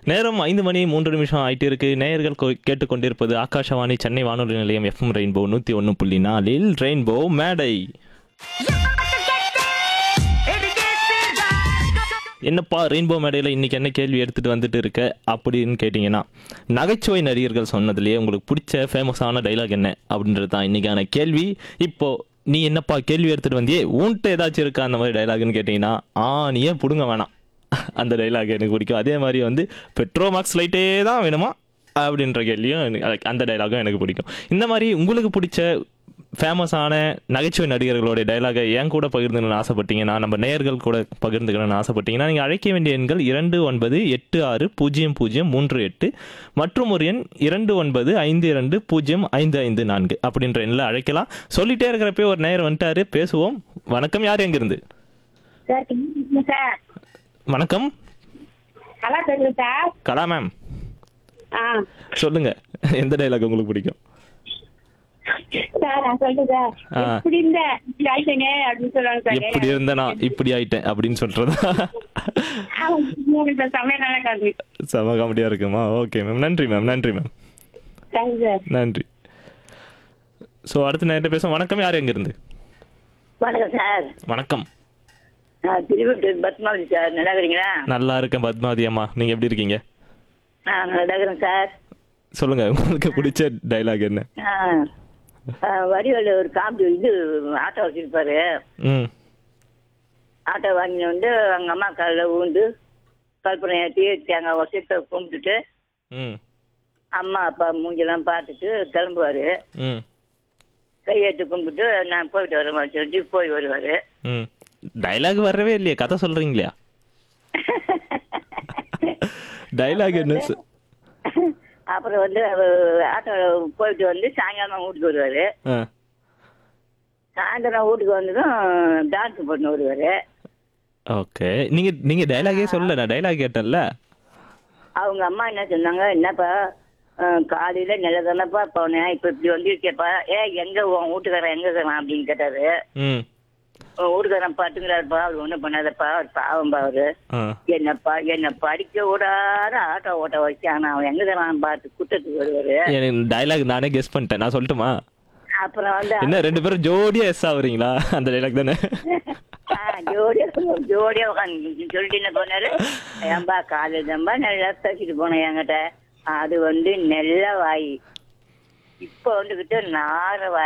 நேரம் ஐந்து மணி மூன்று நிமிஷம் ஆயிட்டு இருக்கு நேயர்கள் கொ- கேட்டுக்கொண்டிருப்பது ஆகாஷவாணி சென்னை வானொலி நிலையம் எஃப்எம் ரெயின்போ நூத்தி ஒன்று புள்ளி நாலில் ரெயின்போ மேடை என்னப்பா ரெயின்போ மேடையில் இன்னைக்கு என்ன கேள்வி எடுத்துட்டு வந்துட்டு இருக்க அப்படின்னு கேட்டிங்கன்னா நகைச்சுவை நடிகர்கள் சொன்னதுலேயே உங்களுக்கு பிடிச்ச ஃபேமஸான டைலாக் என்ன அப்படின்றது தான் இன்னைக்கான கேள்வி இப்போ நீ என்னப்பா கேள்வி எடுத்துட்டு வந்தியே உன்கிட்ட ஏதாச்சும் இருக்கா அந்த மாதிரி டைலாக்னு கேட்டிங்கன்னா ஆ நீ ஏன் பிடுங்க வேணாம் அந்த டைலாக் எனக்கு பிடிக்கும் அதே மாதிரி வந்து பெட்ரோ மார்க்ஸ் லைட்டே தான் வேணுமா அப்படின்ற கேள்வியும் எனக்கு- அதுக்கு- அந்த டைலாகும் எனக்கு பிடிக்கும் இந்த மாதிரி உங்களுக்கு பிடிச்ச ஃபேமஸான நகைச்சுவை நடிகர்களோட டைலாகை என் கூட பகிர்ந்துக்கணும்னு ஆசைப்பட்டீங்கன்னா நம்ம நேயர்கள் கூட பகிர்ந்துக்கணும்னு ஆசைப்பட்டீங்கன்னா நீங்கள் அழைக்க வேண்டிய எண்கள் இரண்டு ஒன்பது எட்டு ஆறு பூஜ்ஜியம் பூஜ்ஜியம் மூன்று எட்டு மற்றும் ஒரு எண் இரண்டு ஒன்பது ஐந்து இரண்டு பூஜ்ஜியம் ஐந்து ஐந்து நான்கு அப்படின்ற எண்ணில் அழைக்கலாம் சொல்லிட்டே இருக்கிறப்பே ஒரு நேயர் வந்துட்டாரு பேசுவோம் வணக்கம் யார் எங்கிருந்து சார் கேக்குதுங்க சார் வணக்கம் நல்லா பேசுங்க சார் கலா மேம் ஆ சொல்லுங்க எந்த டைலாக் உங்களுக்கு பிடிக்கும் சார் நான் சொல்றேன் சார் ஆ. எப்படி இருந்த இப்படி ஆயிட்டேங்க அப்படின்னு சொல்லுவாங்க சார் எப்படி இருந்தனா இப்படி ஆயிட்டேன் அப்படின்னு சொல்றதா ஆமாங்க சார் சமையல் நல்லா காது செம காமெடியா இருக்குமா ஓகே மேம் நன்றி மேம் நன்றி மேம் தேங்க்யூ சார் நன்றி ஸோ அடுத்து நேரிட்ட பேசுவோம் வணக்கம் யார் எங்கிருந்து வணக்கம் சார் வணக்கம் நான் திருவள்ளூர் பத்மாவதி சார் நல்லா இருக்கிறீங்களா நல்லா இருக்கேன் பத்மாவதி அம்மா நீங்க எப்படி இருக்கீங்க நான் நல்லா இருக்கிறேன் சார் சொல்லுங்க உங்களுக்கு பிடிச்ச டைலாக் என்ன ஆ, ஆ, வடிவேலு ஒரு காமெடி இது ஆட்டோ வச்சிருப்பாரு ம் ஆட்டோ வாங்கி வந்து அவங்க அம்மா காலில் ஊந்து கற்பனை ஏற்றி தேங்காய் வருஷத்தை கும்பிட்டுட்டு ம் அம்மா அப்பா மூஞ்செல்லாம் பார்த்துட்டு கிளம்புவார் ம் கையெழுத்து கும்பிட்டு நான் போயிட்டு வரேன் சொல்லிட்டு போய் வருவார் ம் டைலாக் வரவே இல்லையே கதை சொல்றீங்களா டைலாக் என்ன சொ- அப்புறம் வந்து அவர் ஆட்டோ போயிட்டு வந்து சாயங்காலம் வீட்டுக்கு வருவார் ஆ சாயந்தரம் வீட்டுக்கு வந்ததும் டான்ஸ் பண்ண வருவார் ஓகே நீங்க நீங்க டைலாகே சொல்லல நான் டைலாக் கேட்டேன்ல அவங்க அம்மா என்ன சொன்னாங்க என்னப்பா அஹ், காலையில நல்லதானப்பா போனேன் இப்ப இப்படி வந்திருக்கேப்பா ஏ எங்க உன் வீட்டுக்காரன் எங்க இருக்கிறான் அப்படின்னு கேட்டாரு ம் உன் வீட்டுக்காரன் பாட்டுங்கிறாருப்பா அவர் ஒண்ணும் பண்ணாதப்பா அவர் பாவம்பா அவரு ஆ என்னப்பா என்ன படிக்க விடாத ஆட்டோ ஓட்ட வச்சான் அவன் எங்க இருக்கிறான் பார்த்து குட்டத்துக்கு வருவாரு எனக்கு டைலாக் நானே கெஸ் பண்ணிட்டேன் நான் சொல்லட்டுமா அப்புறம் வந்து என்ன ரெண்டு பேரும் ஜோடியா எஸ் ஆகுறீங்களா அந்த டைலாக் தானே ஆ, ஜோடியா ஜோடியா உட்காந்து சொல்லிட்டு என்ன பண்ணாரு ஏன்பா காலேஜ் தான்பா நல்லா பேசிட்டு போனேன் என்கிட்ட அது வந்து நெல்ல வாய் இப்ப வந்துகிட்டு நார வாய்